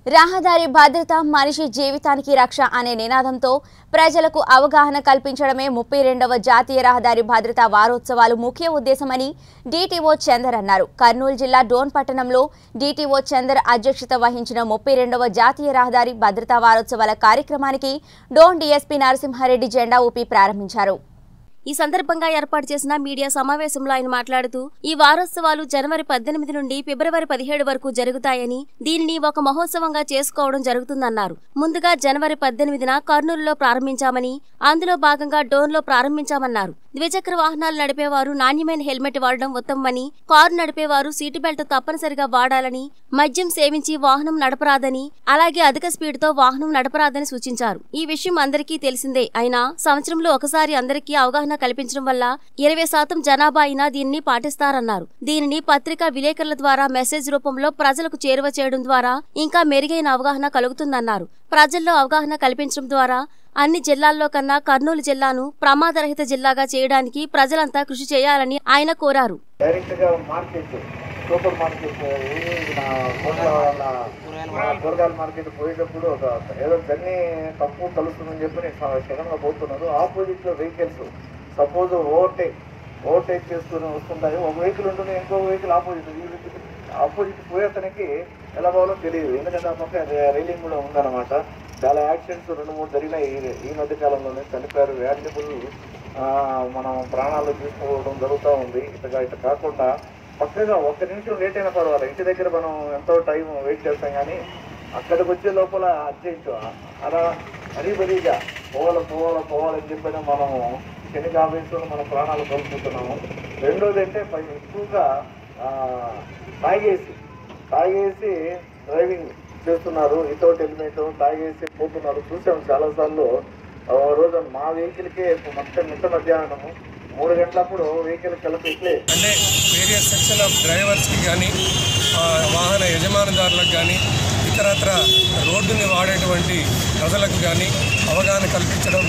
రహదారి భద్రత మనిషి జీవితానికి రక్ష అనే నినాదంతో ప్రజలకు అవగాహన కల్పించడమే ముప్పై రెండవ జాతీయ రహదారి భద్రతా వారోత్సవాలు ముఖ్య ఉద్దేశమని డీటీఓ చందర్ అన్నారు కర్నూలు జిల్లా డోన్ పట్టణంలో డీటీఓ చందర్ అధ్యక్షత వహించిన ముప్పై రెండవ జాతీయ రహదారి భద్రతా వారోత్సవాల కార్యక్రమానికి డోన్ డీఎస్పీ నరసింహారెడ్డి జెండా ఊపి ప్రారంభించారు ఈ సందర్భంగా ఏర్పాటు చేసిన మీడియా సమావేశంలో ఆయన మాట్లాడుతూ ఈ వారోత్సవాలు జనవరి పద్దెనిమిది నుండి ఫిబ్రవరి పదిహేడు వరకు జరుగుతాయని దీనిని ఒక మహోత్సవంగా చేసుకోవడం జరుగుతుందన్నారు ముందుగా జనవరి పద్దెనిమిదిన కర్నూలులో ప్రారంభించామని అందులో భాగంగా డోన్లో ప్రారంభించామన్నారు ద్విచక్ర వాహనాలు నడిపేవారు నాణ్యమైన హెల్మెట్ వాడడం ఉత్తమమని కారు నడిపేవారు సీటు బెల్ట్ తప్పనిసరిగా వాడాలని మద్యం సేవించి వాహనం నడపరాదని అలాగే అధిక స్పీడ్తో వాహనం నడపరాదని సూచించారు ఈ విషయం అందరికీ తెలిసిందే అయినా సంవత్సరంలో ఒకసారి అందరికీ అవగాహన కల్పించడం వల్ల ఇరవై శాతం జనాభా అయినా దీనిని పాటిస్తారన్నారు దీనిని పత్రికా విలేకరుల ద్వారా మెసేజ్ రూపంలో ప్రజలకు చేరువ చేయడం ద్వారా ఇంకా మెరుగైన అవగాహన కలుగుతుందన్నారు ప్రజల్లో అవగాహన కల్పించడం ద్వారా అన్ని జిల్లాల్లో కన్నా కర్నూలు జిల్లాను ప్రమాదరహిత జిల్లాగా చేయడానికి ప్రజలంతా కృషి చేయాలని ఆయన కోరారు డైరెక్ట్ గా మార్కెట్ సూపర్ మార్కెట్ ఇది నా కూరగాయల వాళ్ళ కూరగాయల మార్కెట్ పోయేటప్పుడు ఒక ఏదో జర్నీ తప్పు కలుస్తుందని చెప్పి నేను సడన్ గా పోతున్నాను ఆపోజిట్ లో వెహికల్స్ సపోజ్ ఓవర్టేక్ ఓవర్టేక్ చేసుకుని వస్తుంటాయి ఒక వెహికల్ ఉంటుంది ఇంకో వెహికల్ ఆపోజిట్ ఆపోజిట్ పోయేతనికి ఎలా పోవాలో తెలియదు ఎందుకంటే ఆ పక్క రైలింగ్ కూడా ఉందన్నమాట చాలా యాక్సిడెంట్స్ రెండు మూడు జరిగినాయి ఈ- ఈ మధ్య కాలంలోనే చనిపోయారు వ్యాల్యుబుల్ మనం ప్రాణాలు తీసుకోవడం జరుగుతూ ఉంది ఇట్లా ఇట్లా కాకుండా పక్కగా ఒక్క నిమిషం లేట్ అయినా పర్వాలేదు ఇంటి దగ్గర మనం ఎంతో టైం వెయిట్ చేస్తాం కానీ అక్కడికి వచ్చే లోపల అర్జెంట్ అలా హరీబరీగా పోవాలి పోవాలి పోవాలని చెప్పిన మనము శని ఆవేశంలో మన ప్రాణాలు కోల్పోతున్నాము రెండోది అంటే పై- ఎక్కువగా ఆ, తాగేసి తాగేసి డ్రైవింగ్ చేస్తున్నారు వితౌట్ హెల్మెట్ తాగేసి పోతున్నారు చూసాం చాలా సార్లు ఆ రోజు మా వెహికల్కే మొత్తం మిట్ట మధ్యాహ్నము మూడు గంటలప్పుడు వెహికల్ కలిపి ఇట్లే అంటే వేరియస్ సెక్షన్ ఆఫ్ డ్రైవర్స్కి కానీ వాహన యజమానిదారులకు కానీ ఇతరత్ర రోడ్డుని వాడేటువంటి ప్రజలకు కానీ అవగాహన కల్పించడం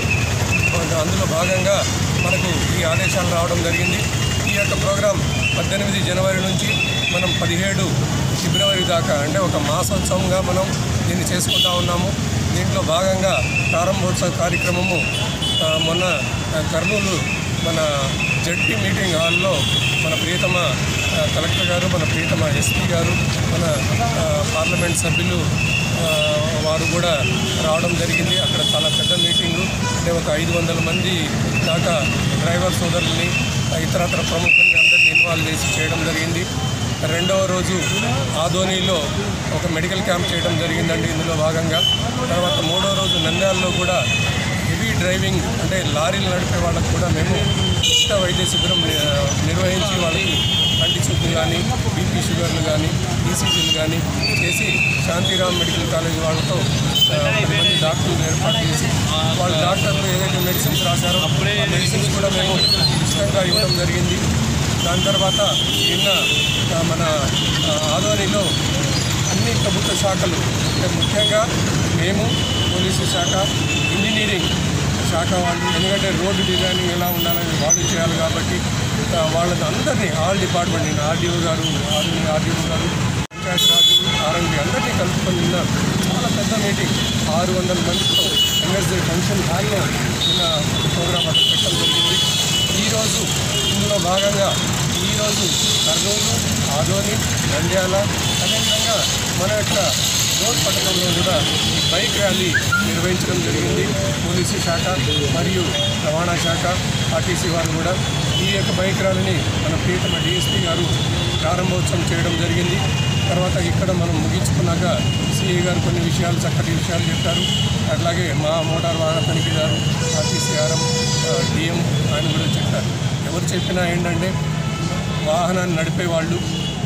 అందులో భాగంగా మనకు ఈ ఆదేశాలు రావడం జరిగింది ఈ యొక్క ప్రోగ్రాం పద్దెనిమిది జనవరి నుంచి మనం పదిహేడు ఫిబ్రవరి దాకా అంటే ఒక మాసోత్సవంగా మనం దీన్ని చేసుకుంటా ఉన్నాము దీంట్లో భాగంగా ప్రారంభోత్సవ కార్యక్రమము ఆ, మొన్న ఆ, కర్నూలు మన జడ్పీ మీటింగ్ హాల్లో మన ప్రియతమ ఆ, కలెక్టర్ గారు మన ప్రియతమ ఎస్పీ గారు మన ఆ, పార్లమెంట్ సభ్యులు ఆ, వారు కూడా రావడం జరిగింది అక్కడ చాలా పెద్ద మీటింగు అంటే ఒక ఐదు వందల మంది దాకా డ్రైవర్ సోదరుల్ని ఆ, ఇతరత్ర ప్రముఖుల్ని అందరినీ ఇన్వాల్వ్ చేసి చేయడం జరిగింది రెండవ రోజు ఆదోనిలో ఒక మెడికల్ క్యాంప్ చేయడం జరిగిందండి ఇందులో భాగంగా తర్వాత మూడో రోజు నంద్యాలలో కూడా హెవీ డ్రైవింగ్ అంటే లారీలు నడిపే వాళ్ళకు కూడా మేము ఉచిత వైద్య శిబిరం ని- నిర్వహించి వాళ్ళకి కంటి చూపులు కానీ బీపీ షుగర్లు కానీ ఈసీజీలు కానీ చేసి శాంతిరామ్ మెడికల్ కాలేజ్ వాళ్ళతో ఆ, పది మంది డాక్టర్లు ఏర్పాటు చేసి వాళ్ళ డాక్టర్లు ఏదైతే మెడిసిన్స్ రాశారో ఆ మెడిసిన్స్ కూడా మేము ఉచితంగా ఇవ్వడం జరిగింది దాని తర్వాత నిన్న ఆ, మన ఆ, ఆదోనిలో అన్ని ప్రభుత్వ శాఖలు అంటే ముఖ్యంగా మేము పోలీసు శాఖ ఇంజనీరింగ్ శాఖ వాళ్ళు ఎందుకంటే రోడ్డు డిజైనింగ్ ఎలా ఉండాలని వాళ్ళు చేయాలి కాబట్టి ఆ, వాళ్ళని అందరినీ ఆల్ డిపార్ట్మెంట్ నేను ఆర్డీఓ గారు ఆర్మీ ఆర్డీఓ గారు పంచాయతీరాజు ఆర్ఎంపీ అందరినీ కలుపుకొని నిన్న చాలా పెద్ద మీటింగ్ ఆరు వందల మందితో ఎన్ఎస్జే ఫంక్షన్ హాల్లో నిన్న ప్రోగ్రామ్ అక్కడ పెట్టడం జరిగింది ఈరోజు ఇందులో భాగంగా ఈరోజు కర్నూలు ఆదోని నంద్యాల అదేవిధంగా మన యొక్క రోడ్ పట్టణంలో కూడా ఈ బైక్ ర్యాలీ నిర్వహించడం జరిగింది పోలీసు శాఖ మరియు రవాణా శాఖ ఆర్టీసీ వారు కూడా ఈ యొక్క బైక్ ర్యాలీని మన ప్రియతమ డిఎస్పీ గారు ప్రారంభోత్సవం చేయడం జరిగింది తర్వాత ఇక్కడ మనం ముగించుకున్నాక సిఐ గారు కొన్ని విషయాలు చక్కటి విషయాలు చెప్పారు అట్లాగే మా మోటార్ వాహన తనిఖీదారు ఆర్టీసీ ఆర్ఎం డిఎం ఆయన కూడా చెప్పారు ఎవరు చెప్పినా ఏంటంటే వాహనాన్ని నడిపే వాళ్ళు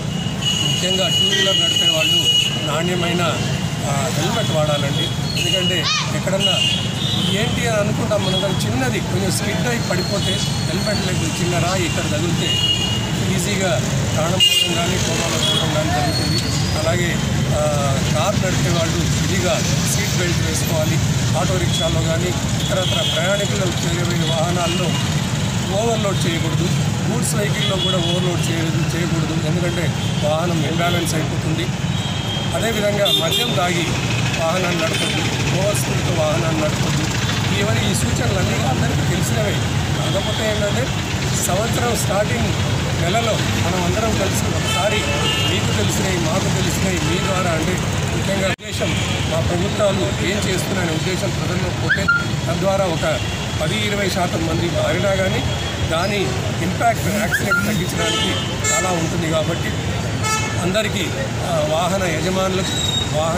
ముఖ్యంగా టూ వీలర్ నడిపే వాళ్ళు నాణ్యమైన ఆ, హెల్మెట్ వాడాలండి ఎందుకంటే ఎక్కడన్నా ఏంటి అని అనుకుంటాం మనం కానీ చిన్నది కొంచెం స్కిడ్ అయి పడిపోతే హెల్మెట్ లేదు చిన్న రాయి ఇక్కడ తగిలితే ఈజీగా ప్రాణం పోవడం కానీ కోమాలో పోవడం కానీ జరుగుతుంది అలాగే ఆ, కార్ నడిపే వాళ్ళు ఇదిగా సీట్ బెల్ట్ వేసుకోవాలి ఆటో రిక్షాలో కానీ ఇతరత్ర ప్రయాణికులు చేరే వాహనాల్లో ఓవర్లోడ్ చేయకూడదు గూడ్స్ వెహికల్లో కూడా ఓవర్లోడ్ చేయ చేయకూడదు ఎందుకంటే వాహనం ఇంబ్యాలెన్స్ అయిపోతుంది అదేవిధంగా మద్యం తాగి వాహనాన్ని నడపద్దు ఓవర్ స్పీడ్తో వాహనాన్ని నడపద్దు ఇవన్నీ ఈ సూచనలన్నీ అందరికీ తెలిసినవే కాకపోతే ఏంటంటే సంవత్సరం స్టార్టింగ్ నెలలో మనం అందరం కలిసి ఒకసారి మీకు తెలిసినవి మాకు తెలిసినవి మీ ద్వారా అంటే ముఖ్యంగా ఉద్దేశం మా ప్రభుత్వాలు ఏం చేస్తున్నాయనే ఉద్దేశం ప్రజల్లో పోతే తద్వారా ఒక పది ఇరవై శాతం మంది మారినా కానీ దాని ఇంపాక్ట్ యాక్సిడెంట్ తగ్గించడానికి చాలా ఉంటుంది కాబట్టి అందరికీ ఆ, వాహన యజమానులకు వాహన